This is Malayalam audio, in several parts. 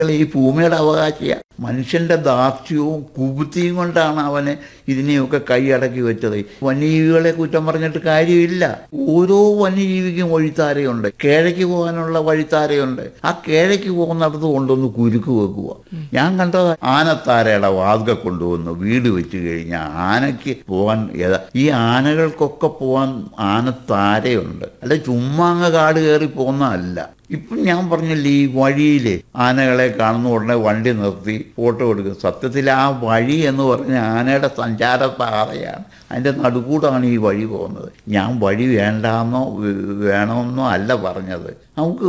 ഈ ഭൂമിയുടെ അവകാശിയ മനുഷ്യന്റെ ദാർഷ്ട്യവും കുബുദ്ധിയും കൊണ്ടാണ് അവനെ ഇതിനെയൊക്കെ കൈയടക്കി വെച്ചത് വന്യജീവികളെ കുറ്റം പറഞ്ഞിട്ട് കാര്യമില്ല ഓരോ വന്യജീവിക്കും വഴിത്താരയുണ്ട് കേഴയ്ക്ക് പോകാനുള്ള വഴിത്താരയുണ്ട് ആ കേഴയ്ക്ക് പോകുന്നിടത്ത് കൊണ്ടൊന്ന് കുരുക്ക് വെക്കുക ഞാൻ കണ്ടത് ആനത്താരയുടെ വാതിക കൊണ്ടുവന്ന് വീട് വെച്ച് കഴിഞ്ഞാൽ ആനയ്ക്ക് പോകാൻ ഏതാ ഈ ആനകൾക്കൊക്കെ പോകാൻ ആനത്താരയുണ്ട് അല്ല ചുമ്മാ അങ്ങ് കാട് കയറി പോകുന്നതല്ല ഇപ്പം ഞാൻ പറഞ്ഞില്ലേ ഈ വഴിയിൽ ആനകളെ കാണുന്ന ഉടനെ വണ്ടി നിർത്തി ഫോട്ടോ എടുക്കും സത്യത്തിൽ ആ വഴി എന്ന് പറഞ്ഞ ആനയുടെ സഞ്ചാര പാതയാണ് അതിൻ്റെ നടുക്കൂടാണ് ഈ വഴി പോകുന്നത് ഞാൻ വഴി വേണ്ടാന്നോ വേ- വേണമെന്നോ അല്ല പറഞ്ഞത് നമുക്ക്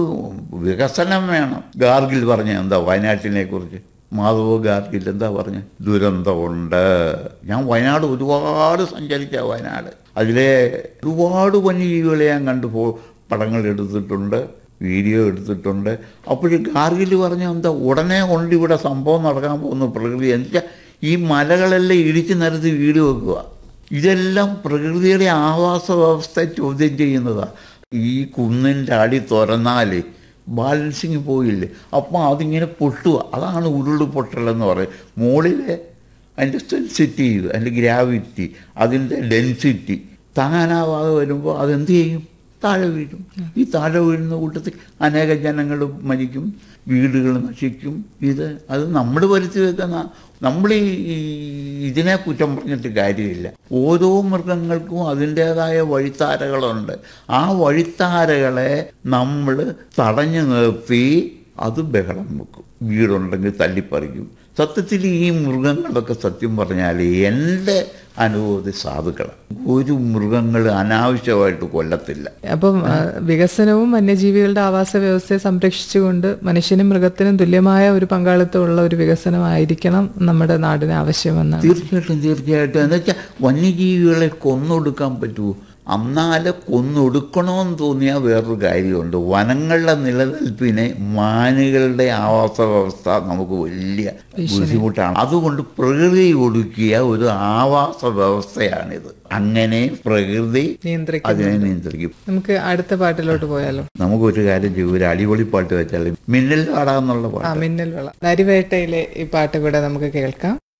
വികസനം വേണം ഗാർഗിൽ പറഞ്ഞ എന്താ വയനാട്ടിനെ കുറിച്ച് മാധവ് ഗാർഗിൽ എന്താ പറഞ്ഞ ദുരന്തമുണ്ട് ഞാൻ വയനാട് ഒരുപാട് സഞ്ചരിച്ച വയനാട് അതിലെ ഒരുപാട് വന്യജീവികളെ ഞാൻ കണ്ടു പോ പടങ്ങൾ എടുത്തിട്ടുണ്ട് വീഡിയോ എടുത്തിട്ടുണ്ട് അപ്പോഴും ഗാർഗിൽ പറഞ്ഞ എന്താ ഉടനെ കൊണ്ട് ഇവിടെ സംഭവം നടക്കാൻ പോകുന്ന പ്രകൃതി എന്നുവെച്ചാൽ ഈ മലകളെല്ലാം ഇടിച്ചു നിരത്തി വീട് വെക്കുക ഇതെല്ലാം പ്രകൃതിയുടെ ആവാസ വ്യവസ്ഥ ചോദ്യം ചെയ്യുന്നതാണ് ഈ കുന്നിൻ്റെ അടി തുറന്നാൽ ബാലൻസിങ് പോയില്ലേ അപ്പം അതിങ്ങനെ പൊട്ടുക അതാണ് ഉരുള് പൊട്ടലെന്ന് പറയും മുകളിലെ അതിൻ്റെ സെൻസിറ്റീവ് അതിൻ്റെ ഗ്രാവിറ്റി അതിൻ്റെ ഡെൻസിറ്റി താങ്ങാനാവാതെ വരുമ്പോൾ അതെന്ത് ചെയ്യും താഴെ വീഴും ഈ താഴെ വീഴുന്ന കൂട്ടത്തിൽ അനേക ജനങ്ങൾ മരിക്കും വീടുകൾ നശിക്കും ഇത് അത് നമ്മൾ വരുത്തി വെക്കുന്ന നമ്മൾ ഈ ഈ ഇതിനെ കുറ്റം പറഞ്ഞിട്ട് കാര്യമില്ല ഓരോ മൃഗങ്ങൾക്കും അതിൻ്റേതായ വഴിത്താരകളുണ്ട് ആ വഴിത്താരകളെ നമ്മൾ തടഞ്ഞു നിർത്തി അത് ബഹളം വെക്കും വീടുണ്ടെങ്കിൽ തല്ലിപ്പറിക്കും സത്യത്തിൽ ഈ മൃഗങ്ങളൊക്കെ സത്യം പറഞ്ഞാൽ എൻ്റെ അനുഭവത്തിൽ സാധുക്കളാണ് ഒരു മൃഗങ്ങൾ അനാവശ്യമായിട്ട് കൊല്ലത്തില്ല അപ്പം ആ, വികസനവും വന്യജീവികളുടെ ആവാസ വ്യവസ്ഥയെ സംരക്ഷിച്ചുകൊണ്ട് മനുഷ്യനും മൃഗത്തിനും തുല്യമായ ഒരു പങ്കാളിത്തമുള്ള ഒരു വികസനമായിരിക്കണം നമ്മുടെ നാടിന് ആവശ്യമെന്നാണ് തീർച്ചയായിട്ടും തീർച്ചയായിട്ടും എന്ന് വെച്ചാൽ വന്യജീവികളെ കൊന്നൊടുക്കാൻ പറ്റുമോ അന്നാലെ കൊന്നൊടുക്കണമെന്ന് തോന്നിയാൽ വേറൊരു കാര്യമുണ്ട് വനങ്ങളുടെ നിലനിൽപ്പിനെ മാനുകളുടെ ആവാസ വ്യവസ്ഥ നമുക്ക് വലിയ ബുദ്ധിമുട്ടാണ് അതുകൊണ്ട് പ്രകൃതി ഒടുക്കിയ ഒരു ആവാസ വ്യവസ്ഥയാണിത് അങ്ങനെ പ്രകൃതി നിയന്ത്രിക്കും അതിനെ നിയന്ത്രിക്കും നമുക്ക് അടുത്ത പാട്ടിലോട്ട് പോയാലോ നമുക്കൊരു കാര്യം ചെയ്യും ഒരു അടിപൊളി പാട്ട് വെച്ചാൽ മിന്നൽ പാടാന്നുള്ള ആ പാട്ട് മിന്നൽ വിള നരിവേട്ടയിലെ ഈ പാട്ട് കൂടെ നമുക്ക് കേൾക്കാം